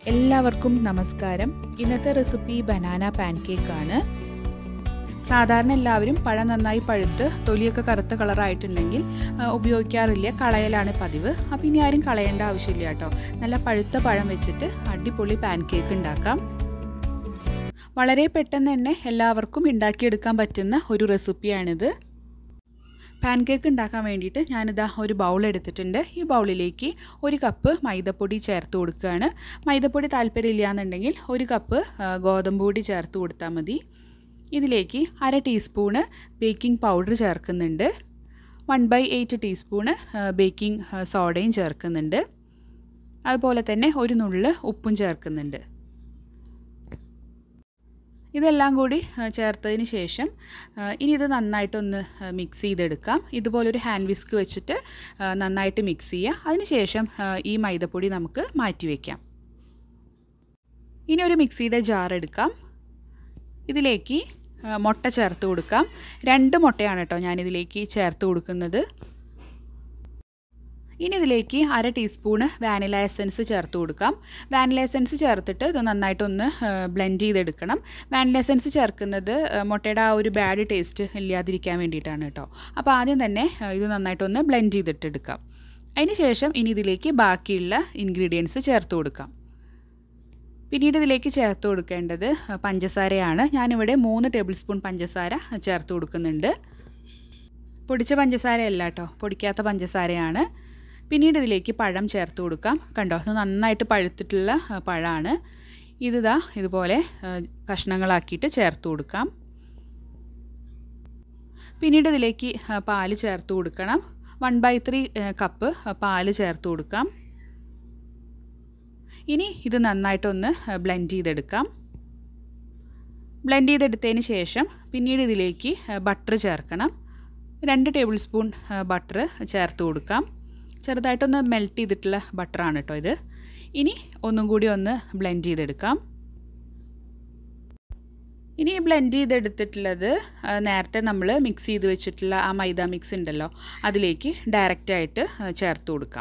എല്ലാവർക്കും നമസ്കാരം ഇന്നത്തെ റെസിപ്പി ബനാന പാൻകേക്ക് ആണ് സാധാരണ എല്ലാവരും പഴം നന്നായി പഴുത്ത് തൊലിയൊക്കെ കറുത്ത കളറായിട്ടുണ്ടെങ്കിൽ ആ, ഉപയോഗിക്കാറില്ല കളയലാണ് പതിവ് അപ്പോൾ ഇനി ആരും കളയേണ്ട ആവശ്യമില്ല കേട്ടോ നല്ല പഴുത്ത പഴം വെച്ചിട്ട് അടിപൊളി പാൻകേക്ക് ഉണ്ടാക്കാം വളരെ പെട്ടെന്ന് തന്നെ എല്ലാവർക്കും ഉണ്ടാക്കിയെടുക്കാൻ പറ്റുന്ന ഒരു റെസിപ്പിയാണിത് പാൻകേക്ക് ഉണ്ടാക്കാൻ വേണ്ടിയിട്ട് ഞാനിതാ ഒരു ബൗൾ എടുത്തിട്ടുണ്ട് ഈ ബൗളിലേക്ക് ഒരു കപ്പ് മൈദപ്പൊടി ചേർത്ത് കൊടുക്കുകയാണ് മൈദപ്പൊടി താല്പര്യമില്ല എന്നുണ്ടെങ്കിൽ ഒരു കപ്പ് ആ, ഗോതമ്പ് പൊടി ചേർത്ത് കൊടുത്താൽ മതി ഇതിലേക്ക് അര ടീസ്പൂണ് ബേക്കിംഗ് പൗഡർ ചേർക്കുന്നുണ്ട് one by eight teaspoon baking സോഡയും ചേർക്കുന്നുണ്ട് അതുപോലെ തന്നെ ഒരു നുള്ള് ഉപ്പും ചേർക്കുന്നുണ്ട് ഇതെല്ലാം കൂടി ആ, ചേർത്തതിന് ശേഷം ആ, ഇനി ഇത് നന്നായിട്ടൊന്ന് മിക്സ് ചെയ്തെടുക്കാം ഇതുപോലൊരു ഹാൻഡ് വിസ്ക് വെച്ചിട്ട് ആ, നന്നായിട്ട് മിക്സ് ചെയ്യുക അതിനുശേഷം ആ, ഈ മൈദപ്പൊടി നമുക്ക് മാറ്റി വയ്ക്കാം ഇനി ഒരു മിക്സിയുടെ ജാർ എടുക്കാം ഇതിലേക്ക് ആ, മുട്ട ചേർത്ത് കൊടുക്കാം രണ്ട് മുട്ടയാണ് കേട്ടോ ഞാനിതിലേക്ക് ചേർത്ത് കൊടുക്കുന്നത് ഇനി ഇതിലേക്ക് അര ടീസ്പൂണ് വാനില എസൻസ് ചേർത്ത് കൊടുക്കാം വാനില എസൻസ് ചേർത്തിട്ട് ഇത് നന്നായിട്ടൊന്ന് ബ്ലെൻഡ് ചെയ്തെടുക്കണം വാനില എസൻസ് ചേർക്കുന്നത് ആ, മുട്ടയുടെ ആ ഒരു ബാഡ് ടേസ്റ്റ് ഇല്ലാതിരിക്കാൻ വേണ്ടിയിട്ടാണ് കേട്ടോ അപ്പോൾ ആദ്യം തന്നെ ആ, ഇത് നന്നായിട്ടൊന്ന് ബ്ലെൻഡ് ചെയ്തിട്ടെടുക്കാം അതിന് ശേഷം ഇനി ഇതിലേക്ക് ബാക്കിയുള്ള ഇൻഗ്രീഡിയൻസ് ചേർത്ത് കൊടുക്കാം പിന്നീട് ഇതിലേക്ക് ചേർത്ത് കൊടുക്കേണ്ടത് ആ, പഞ്ചസാരയാണ് ഞാനിവിടെ മൂന്ന് ടേബിൾ സ്പൂൺ പഞ്ചസാര ചേർത്ത് കൊടുക്കുന്നുണ്ട് പൊടിച്ച പഞ്ചസാര അല്ല കേട്ടോ പൊടിക്കാത്ത പഞ്ചസാരയാണ് പിന്നീട് ഇതിലേക്ക് പഴം ചേർത്ത് കൊടുക്കാം കണ്ടോ ഇത് നന്നായിട്ട് പഴുത്തിട്ടുള്ള ആ, പഴമാണ് ഇതാ ഇതുപോലെ ആ, കഷ്ണങ്ങളാക്കിയിട്ട് ചേർത്ത് കൊടുക്കാം പിന്നീട് ഇതിലേക്ക് ആ, പാല് ചേർത്ത് കൊടുക്കണം വൺ ബൈ ത്രീ കപ്പ് പാല് ചേർത്ത് കൊടുക്കാം ഇനി ഇത് നന്നായിട്ടൊന്ന് ബ്ലെൻഡ് ചെയ്തെടുക്കാം ബ്ലെൻഡ് ചെയ്തെടുത്തതിന് ശേഷം പിന്നീട് ഇതിലേക്ക് ബട്ടർ ചേർക്കണം രണ്ട് ടേബിൾ സ്പൂൺ ബട്ടർ ചേർത്ത് കൊടുക്കാം ചെറുതായിട്ടൊന്ന് മെൽറ്റ് ചെയ്തിട്ടുള്ള ബട്ടറാണ് കേട്ടോ ഇത് ഇനി ഒന്നും കൂടി ഒന്ന് ബ്ലെൻഡ് ചെയ്തെടുക്കാം ഇനി ബ്ലെൻഡ് ചെയ്തെടുത്തിട്ടുള്ളത് ആ, നേരത്തെ നമ്മൾ മിക്സ് ചെയ്ത് വെച്ചിട്ടുള്ള ആ മൈദ മിക്സ് ഉണ്ടല്ലോ അതിലേക്ക് ഡയറക്റ്റായിട്ട് ചേർത്ത് കൊടുക്കാം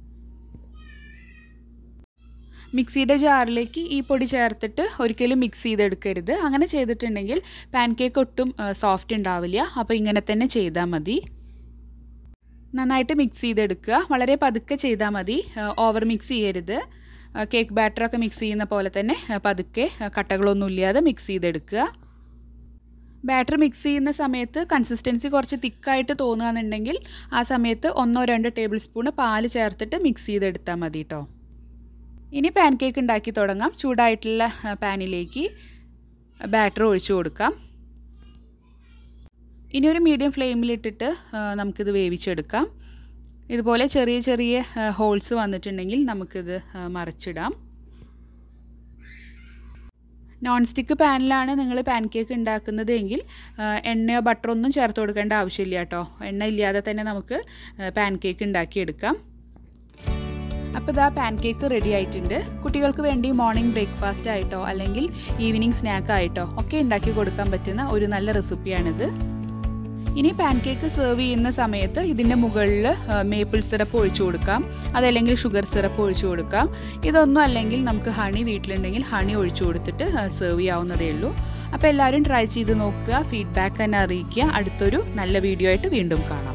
മിക്സിയുടെ ജാറിലേക്ക് ഈ പൊടി ചേർത്തിട്ട് ഒരിക്കലും മിക്സ് ചെയ്തെടുക്കരുത് അങ്ങനെ ചെയ്തിട്ടുണ്ടെങ്കിൽ പാൻകേക്ക് ഒട്ടും സോഫ്റ്റ് ഉണ്ടാവില്ല അപ്പോൾ ഇങ്ങനെ തന്നെ ചെയ്താൽ മതി നന്നായിട്ട് മിക്സ് ചെയ്തെടുക്കുക വളരെ പതുക്കെ ചെയ്താൽ മതി ഓവർ മിക്സ് ചെയ്യരുത് കേക്ക് ബാറ്ററൊക്കെ മിക്സ് ചെയ്യുന്ന പോലെ തന്നെ ആ, പതുക്കെ ആ, കട്ടകളൊന്നും ഇല്ലാതെ മിക്സ് ചെയ്തെടുക്കുക ബാറ്റർ മിക്സ് ചെയ്യുന്ന സമയത്ത് കൺസിസ്റ്റൻസി കുറച്ച് തിക്കായിട്ട് തോന്നുകയെന്നുണ്ടെങ്കിൽ ആ സമയത്ത് ഒന്നോ രണ്ടോ ടേബിൾ സ്പൂണ് പാല് ചേർത്തിട്ട് മിക്സ് ചെയ്തെടുത്താൽ മതി കേട്ടോ ഇനി പാൻ കേക്ക് ഉണ്ടാക്കി തുടങ്ങാം ചൂടായിട്ടുള്ള ആ, പാനിലേക്ക് ബാറ്റർ ഒഴിച്ചു കൊടുക്കാം ഇനി ഒരു മീഡിയം ഫ്ലെയിമിലിട്ടിട്ട് ആ, നമുക്കിത് വേവിച്ചെടുക്കാം ഇതുപോലെ ചെറിയ ചെറിയ ഹോൾസ് വന്നിട്ടുണ്ടെങ്കിൽ നമുക്കിത് ആ, മറിച്ചിടാം നോൺ സ്റ്റിക്ക് പാനിലാണ് നിങ്ങൾ പാൻ കേക്ക് ഉണ്ടാക്കുന്നത് എങ്കിൽ ആ, എണ്ണയോ ബട്ടറോ ഒന്നും ചേർത്ത് കൊടുക്കേണ്ട ആവശ്യമില്ല കേട്ടോ എണ്ണ ഇല്ലാതെ തന്നെ നമുക്ക് പാൻ കേക്ക് ഉണ്ടാക്കിയെടുക്കാം അപ്പോൾ ഇതാ പാൻ കേക്ക് റെഡി ആയിട്ടുണ്ട് കുട്ടികൾക്ക് വേണ്ടി മോർണിംഗ് ബ്രേക്ക്ഫാസ്റ്റ് ആയിട്ടോ അല്ലെങ്കിൽ ഈവനിങ് സ്നാക്ക് ആയിട്ടോ ഒക്കെ ഉണ്ടാക്കി കൊടുക്കാൻ പറ്റുന്ന ഒരു നല്ല റെസിപ്പിയാണിത് ഇനി പാൻ കേക്ക് സെർവ് ചെയ്യുന്ന സമയത്ത് ഇതിൻ്റെ മുകളിൽ മേപ്പിൾ സിറപ്പ് ഒഴിച്ചു കൊടുക്കാം അതല്ലെങ്കിൽ ഷുഗർ സിറപ്പ് ഒഴിച്ചു കൊടുക്കാം ഇതൊന്നും അല്ലെങ്കിൽ നമുക്ക് ഹണി വീട്ടിലുണ്ടെങ്കിൽ ഹണി ഒഴിച്ചു കൊടുത്തിട്ട് സെർവ് ചെയ്യാവുന്നതേ ഉള്ളൂ അപ്പോൾ എല്ലാവരും ട്രൈ ചെയ്ത് നോക്കുക ഫീഡ്ബാക്ക് തന്നെ അറിയിക്കുക അടുത്തൊരു നല്ല വീഡിയോ ആയിട്ട് വീണ്ടും കാണാം